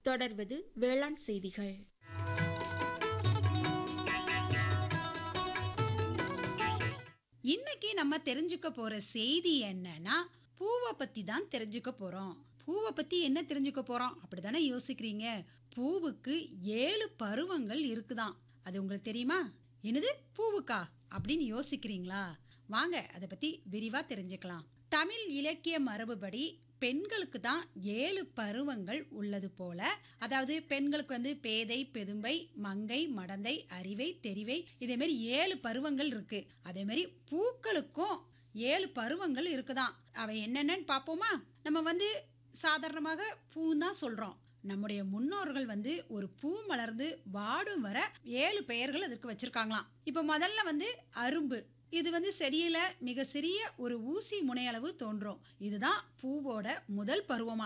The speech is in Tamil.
தொடர்வது வேளாண் செய்திகள் இன்னைக்கு நம்ம தெரிஞ்சுக்க போற செய்தி என்னன்னா பூவை பத்தி தான் தெரிஞ்சுக்க போறோம் பூவை பத்தி என்ன தெரிஞ்சுக்க போறோம் அப்படிதானே யோசிக்கிறீங்க பூவுக்கு ஏழு பருவங்கள் இருக்குதாம் அது உங்களுக்கு தெரியுமா என்னது பூவுக்கா அப்படின்னு யோசிக்கிறீங்களா வாங்க அதை பத்தி விரிவா தெரிஞ்சுக்கலாம் தமிழ் இலக்கிய மரபுபடி பெண்களுக்கு தான் ஏழு பருவங்கள் உள்ளது போல அதாவது பெண்களுக்கு வந்து பேதை பெதும்பை மங்கை மடந்தை அறிவை தெரிவை இதே மாதிரி ஏழு பருவங்கள் இருக்கு அதே மாதிரி பூக்களுக்கும் ஏழு பருவங்கள் இருக்குதாம் அவை என்னென்னன்னு பார்ப்போமா நம்ம வந்து சாதாரணமாக பூன்னு தான் சொல்றோம் நம்முடைய முன்னோர்கள் வந்து ஒரு பூ மலர்ந்து வாடும் வர ஏழு பெயர்கள் அதுக்கு வச்சிருக்காங்களாம் இப்போ முதல்ல வந்து அரும்பு இது வந்து செடியில மிக சிறிய ஒரு ஊசி முனையளவு தோன்றும் இதுதான் பூவோட முதல் பருவமா